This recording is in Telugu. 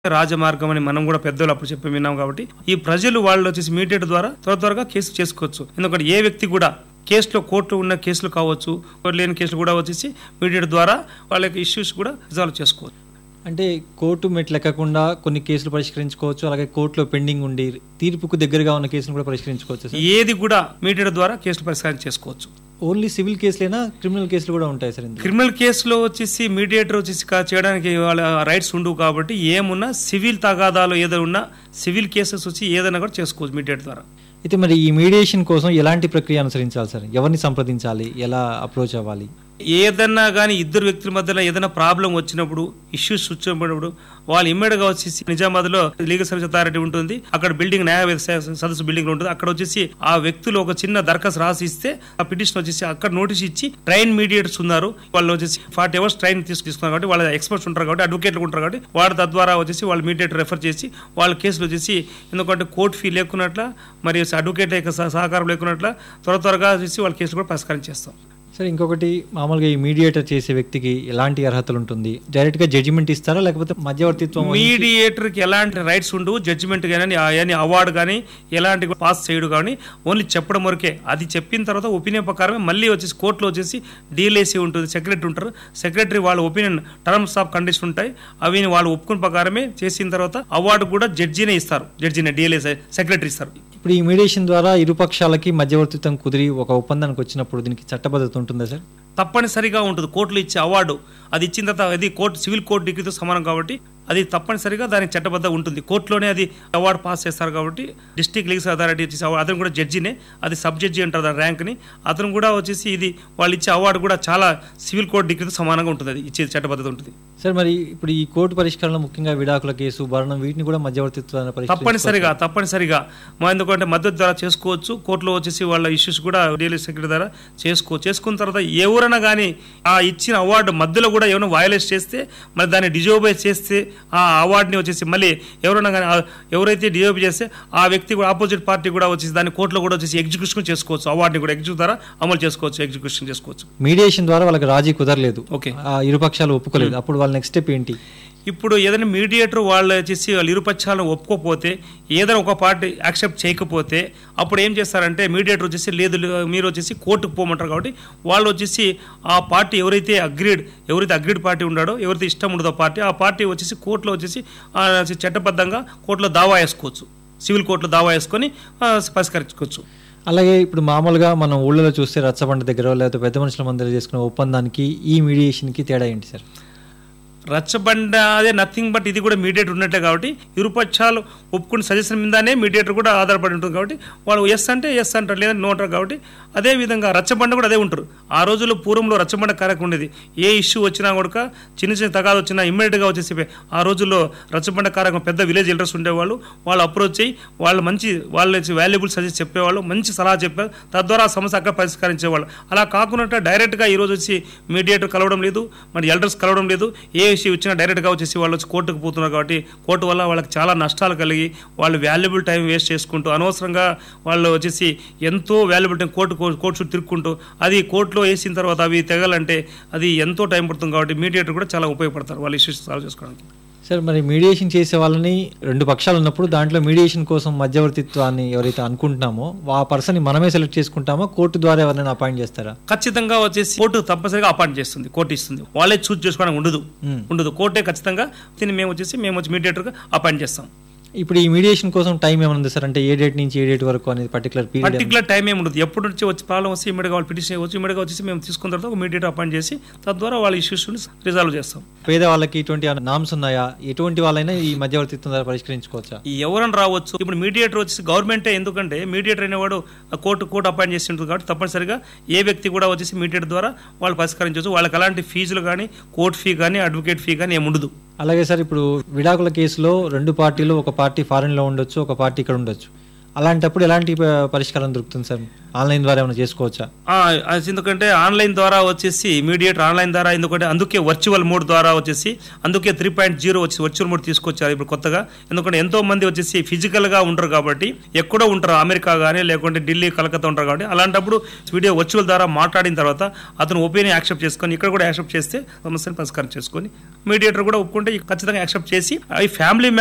రాజమార్గం అని మనం కూడా పెద్దలు అప్పుడు చెప్పి విన్నాం కాబట్టి ఈ ప్రజలు వాళ్ళు వచ్చేసి మీడియేటర్ ద్వారా త్వర త్వరగా కేసు చేసుకోవచ్చు ఎందుకంటే ఏ వ్యక్తి కూడా కేసులో కోర్టు ఉన్న కేసులు కావచ్చు లేని కేసులు కూడా వచ్చేసి మీడియేటర్ ద్వారా వాళ్ళ యొక్క ఇష్యూస్ కూడా రిజాల్వ్ చేసుకోవచ్చు అంటే కోర్టు మెట్లు ఎక్కకుండా కొన్ని కేసులు పరిష్కరించుకోవచ్చు అలాగే కోర్టులో పెండింగ్ ఉండి తీర్పుకు దగ్గరగా ఉన్న కేసులు కూడా పరిష్కరించుకోవచ్చు సార్ ఏది కూడా మీడియేటర్ ద్వారా కేసులు పరిష్కారం చేసుకోవచ్చు ఓన్లీ సివిల్ కేసులేనా క్రిమినల్ కేసులు కూడా ఉంటాయి సార్ ఇందులో క్రిమినల్ కేసులో వచ్చేసి మీడియేటర్ వచ్చేసి కా- చేయడానికి వాళ్ళ రైట్స్ ఉండవు కాబట్టి ఏమున్నా సివిల్ తగాదాలు ఏదైనా ఉన్నా సివిల్ కేసెస్ వచ్చి ఏదైనా కూడా చేసుకోవచ్చు మీడియేటర్ ద్వారా అయితే మరి ఈ మీడియేషన్ కోసం ఎలాంటి ప్రక్రియ అనుసరించాలి సార్ ఎవరిని సంప్రదించాలి ఎలా అప్రోచ్ అవ్వాలి ఏదన్నా కానీ ఇద్దరు వ్యక్తుల మధ్యలో ఏదైనా ప్రాబ్లం వచ్చినప్పుడు ఇష్యూస్ వచ్చినప్పుడు వాళ్ళు ఇమ్మీడియట్గా వచ్చేసి నిజామాబాద్లో లీగల్ సర్వీస్ అథారిటీ ఉంటుంది అక్కడ బిల్డింగ్ న్యాయ స- సదస్సు బిల్డింగ్ ఉంటుంది అక్కడ వచ్చేసి ఆ వ్యక్తులు ఒక చిన్న దరఖాస్తు రాసి ఇస్తే ఆ పిటిషన్ వచ్చేసి అక్కడ నోటీస్ ఇచ్చి ట్రైన్ మీడియేటర్స్ ఉన్నారు వాళ్ళు వచ్చేసి ఫార్టీ అవర్స్ ట్రైన్ తీసుకు తీసుకున్నారు కాబట్టి వాళ్ళ ఎక్స్పర్ట్స్ ఉంటారు కాబట్టి అడ్వకేట్లు ఉంటారు కాబట్టి వాడు తద్వారా వచ్చేసి వాళ్ళు మీడియేటర్ రెఫర్ చేసి వాళ్ళ కేసులు వచ్చేసి ఎందుకంటే కోర్టు ఫీ లేకున్నట్ల మరియు అడ్వకేట్ యొక్క సహ- సహకారం లేకున్నట్ల త్వర త్వరగా వచ్చేసి వాళ్ళ కేసులు కూడా పరిష్కారం చేస్తాం సార్ ఇంకొకటి మామూలుగా ఈ మీడియేటర్ చేసే వ్యక్తికి ఎలాంటి అర్హతలు ఉంటుంది డైరెక్ట్ గా జడ్జిమెంట్ ఇస్తారా లేకపోతే మధ్యవర్తిత్వం వహించి- మీడియేటర్ కి ఎలాంటి రైట్స్ ఉండవు జడ్జిమెంట్ కానీ కానీ అవార్డు కానీ ఎలాంటి పాస్ చేయడు కానీ ఓన్లీ చెప్పడం వరకే అది చెప్పిన తర్వాత ఒపీనియన్ ప్రకారమే మళ్ళీ వచ్చేసి కోర్టులో వచ్చేసి డీఎల్ఏసీ ఉంటుంది సెక్రటరీ ఉంటారు సెక్రటరీ వాళ్ళ ఒపీనియన్ టర్మ్స్ ఆఫ్ కండిషన్ ఉంటాయి అవి వాళ్ళు ఒప్పుకున్న ప్రకారమే చేసిన తర్వాత అవార్డు కూడా జడ్జినే ఇస్తారు జడ్జినే డిఎల్ఏ సెక్రటరీ ఇస్తారు ఇప్పుడు ఈ మీడియేషన్ ద్వారా ఇరు పక్షాలకి మధ్యవర్తిత్వం కుదిరి ఒక ఒప్పందానికి వచ్చినప్పుడు దీనికి చట్టబద్ధత ఉంటుందా సార్ తప్పనిసరిగా ఉంటుంది కోర్టులో ఇచ్చే అవార్డు అది ఇచ్చిన తర్వాత అది కోర్టు సివిల్ కోర్టు డిగ్రీతో సమానం కాబట్టి అది తప్పనిసరిగా దానికి చట్టబద్ధ ఉంటుంది కోర్టులోనే అది అవార్డు పాస్ చేస్తారు కాబట్టి డిస్ట్రిక్ట్ లీగల్ అథారిటీ వచ్చేసి award- అతను కూడా జడ్జినే అది సబ్ జడ్జి అంటారు దాని ర్యాంక్ని అతను కూడా వచ్చేసి ఇది వాళ్ళు ఇచ్చే అవార్డు కూడా చాలా సివిల్ కోర్టు డిగ్రీతో సమానంగా ఉంటుంది అది ఇచ్చే చట్టబద్ధత ఉంటుంది సార్ మరి ఇప్పుడు ఈ కోర్టు పరిష్కారంలో ముఖ్యంగా విడాకుల కేసు భరణం వీటిని కూడా మధ్యవర్తిత్వాన్ని పరిష్కరించుకోవచ్చు. తప్పనిసరిగా తప్పనిసరిగా మా ఎందుకంటే మద్దతు ద్వారా చేసుకోవచ్చు కోర్టులో వచ్చేసి వాళ్ళ ఇష్యూస్ కూడా డీఎల్ఏ సెక్రటరీ ద్వారా చేసుకోవచ్చు చేసుకున్న తర్వాత ఎవరైనా కానీ ఆ ఇచ్చిన అవార్డు మధ్యలో కూడా ఏమైనా వయలేట్ చేస్తే మరి దాన్ని డిజోబై చేస్తే ఆ అవార్డుని వచ్చేసి మళ్ళీ ఎవరైనా కానీ ఆ- ఎవరైతే డిజోబై చేస్తే ఆ వ్యక్తి కూడా ఆపోజిట్ పార్టీ కూడా వచ్చేసి దాన్ని కోర్టులో కూడా వచ్చేసి ఎగ్జిక్యూషన్ చేసుకోవచ్చు అవార్డుని కూడా ఎగ్జిక్యూట్ ద్వారా అమలు చేసుకోవచ్చు ఎగ్జిక్యూషన్ చేసుకోవచ్చు మీడియేషన్ ద్వారా వాళ్ళకి రాజీ కుదరలేదు ఓకే ఆ ఇరు పక్షాలు ఒప్పుకోలేదు అప్పుడు వాళ్ళ నెక్స్ట్ స్టెప్ ఏంటి ఇప్పుడు ఏదైనా మీడియేటర్ వాళ్ళు వచ్చేసి వాళ్ళు ఇరుపక్షాలను ఒప్పుకోకపోతే ఏదైనా ఒక పార్టీ యాక్సెప్ట్ చేయకపోతే అప్పుడు ఏం చేస్తారంటే మీడియేటర్ వచ్చేసి లేదు లే- మీరు వచ్చేసి కోర్టుకు పోమంటారు కాబట్టి వాళ్ళు వచ్చేసి ఆ పార్టీ ఎవరైతే అగ్రీడ్ ఎవరైతే అగ్రీడ్ పార్టీ ఉన్నాడో ఎవరైతే ఇష్టం ఉండదో పార్టీ ఆ పార్టీ వచ్చేసి కోర్టులో వచ్చేసి ఆ, చట్టబద్ధంగా కోర్టులో దావా వేసుకోవచ్చు సివిల్ కోర్టులో దావా వేసుకొని ఆ, పరిష్కరించుకోవచ్చు అలాగే ఇప్పుడు మామూలుగా మనం ఊళ్ళలో చూస్తే రచ్చబండ దగ్గర లేకపోతే పెద్ద మనుషుల మందిలో చేసుకునే ఒప్పందానికి ఈ మీడియేషన్కి తేడా ఏంటి సార్ రచ్చబండ అదే నథింగ్ బట్ ఇది కూడా మీడియేటర్ ఉన్నట్టే కాబట్టి ఇరుపక్షాలు ఒప్పుకున్న సజెషన్ మీదనే మీడియేటర్ కూడా ఆధారపడి ఉంటుంది కాబట్టి వాళ్ళు ఎస్ అంటే ఎస్ అంటారు లేదా నో అంటారు కాబట్టి అదే విధంగా రచ్చబండ కూడా అదే ఉంటారు ఆ రోజుల్లో పూర్వంలో రచ్చబండ కార్యక్రమం ఉండేది ఏ ఇష్యూ వచ్చినా కూడా చిన్న చిన్న తగాదు వచ్చినా ఇమ్మీడియట్గా వచ్చేసి ఆ రోజుల్లో రచ్చబండ కార్యక్రమం పెద్ద విలేజ్ ఎల్డర్స్ ఉండేవాళ్ళు వాళ్ళు అప్రోచ్ అయ్యి వాళ్ళు మంచి వాళ్ళ వాల్యుబుల్ సజెస్ట్ చెప్పేవాళ్ళు మంచి సలహా చెప్పారు తద్వారా ఆ సమస్య అక్కడ పరిష్కరించేవాళ్ళు అలా కాకుండా డైరెక్ట్గా ఈ రోజు వచ్చి మీడియేటర్ కలవడం లేదు మరి ఎల్డర్స్ కలవడం లేదు ఏ ఇష్యూ వచ్చినా డైరెక్ట్గా వచ్చేసి వాళ్ళు వచ్చి కోర్టుకు పోతున్నారు కాబట్టి కోర్టు వల్ల వాళ్ళకి చాలా నష్టాలు కలిగి వాళ్ళు వాల్యుబుల్ టైం వేస్ట్ చేసుకుంటూ అనవసరంగా వాళ్ళు వచ్చేసి ఎంతో వాల్యుబుల్ టైం కోర్టు కోర్టు చుట్టూ తిరుక్కుంటూ అది కోర్టులో వేసిన తర్వాత అవి తెగాలంటే అది ఎంతో టైం పడుతుంది కాబట్టి మీడియేటర్ కూడా చాలా ఉపయోగపడతారు వాళ్ళ ఇష్యూస్ సాల్వ్ చేసుకోవడానికి సార్ మరి మీడియేషన్ చేసే వాళ్ళని రెండు పక్షాలు ఉన్నప్పుడు దాంట్లో మీడియేషన్ కోసం మధ్యవర్తిత్వాన్ని ఎవరైతే అనుకుంటున్నామో ఆ పర్సన్ మనమే సెలెక్ట్ చేసుకుంటామో కోర్టు ద్వారా ఎవరైనా అపాయింట్ చేస్తారా ఖచ్చితంగా వచ్చేసి కోర్టు తప్పనిసరిగా అపాయింట్ చేస్తుంది కోర్టు ఇస్తుంది వాళ్ళే చూస్ చేసుకోవడానికి ఉండదు మ్మ్. ఉండదు కోర్టే ఖచ్చితంగా దీన్ని మేము వచ్చేసి మేము వచ్చి మీడియేటర్గా అపాయింట్ చేస్తాం ఇప్పుడు ఈ మీడియేషన్ కోసం టైం ఏమైనా ఉంది సార్ అంటే ఏ డేట్ నుంచి ఏ డేట్ వరకు అనేది పర్టికులర్ పీరియడ్ పర్టికులర్ టైం ఏమి ఉండదు ఎప్పటి నుంచి వచ్చి ప్రాబ్లం వస్తే ఇమీడియట్గా వాళ్ళు పిటిషన్ వచ్చి ఇమీడియట్గా వచ్చేసి మేము తీసుకున్న తర్వాత ఒక మీడియేటర్ అపాయింట్ చేసి తద్వారా వాళ్ళ ఇష్యూస్ రిజాల్వ్ చేస్తాం పేద వాళ్ళకి ఇటువంటి నామ్స్ ఉన్నాయా ఎటువంటి వాళ్ళైనా ఈ మధ్యవర్తిత్వం ద్వారా పరిష్కరించుకోవచ్చా ఈ ఎవరైనా రావచ్చు ఇప్పుడు మీడియేటర్ వచ్చేసి గవర్నమెంటే ఎందుకంటే మీడియేటర్ అనేవాడు ఆ కోర్టు కోర్టు అపాయింట్ చేసి ఉంటుంది కాబట్టి తప్పనిసరిగా ఏ వ్యక్తి కూడా వచ్చేసి మీడియేటర్ ద్వారా వాళ్ళు పరిష్కరించవచ్చు వాళ్ళకి అలాంటి ఫీజులు కానీ కోర్టు ఫీ కానీ అడ్వకేట్ ఫీ కానీ ఏమి ఉండదు అలాగే సార్ ఇప్పుడు విడాకుల కేసులో రెండు పార్టీలు ఒక పార్టీ ఫారెన్ లో ఉండొచ్చు ఒక పార్టీ ఇక్కడ ఉండొచ్చు అలాంటప్పుడు ఎలాంటి ప- పరిష్కారం దొరుకుతుంది సార్ ఆన్లైన్ ద్వారా ఏమైనా చేసుకోవచ్చా ఆ, అది ఎందుకంటే ఆన్లైన్ ద్వారా వచ్చేసి మీడియేటర్ ఆన్లైన్ ద్వారా ఎందుకంటే అందుకే వర్చువల్ మోడ్ ద్వారా వచ్చేసి అందుకే త్రీ పాయింట్ జీరో వచ్చి వర్చువల్ మోడ్ తీసుకొచ్చారు ఇప్పుడు కొత్తగా ఎందుకంటే ఎంతో మంది వచ్చేసి ఫిజికల్ గా ఉంటారు కాబట్టి ఎక్కడో ఉంటారు అమెరికా కానీ లేకుంటే ఢిల్లీ కలకత్తా ఉంటారు కాబట్టి అలాంటప్పుడు వీడియో వర్చువల్ ద్వారా మాట్లాడిన తర్వాత అతను ఒపీనియన్ యాక్సెప్ట్ చేసుకొని ఇక్కడ కూడా యాక్సెప్ట్ చేస్తే సమస్యను పరిష్కారం చేసుకొని మీడియేటర్ కూడా ఒప్పుకుంటే ఖచ్చితంగా యాక్సెప్ట్ చేసి ఈ ఫ్యామిలీ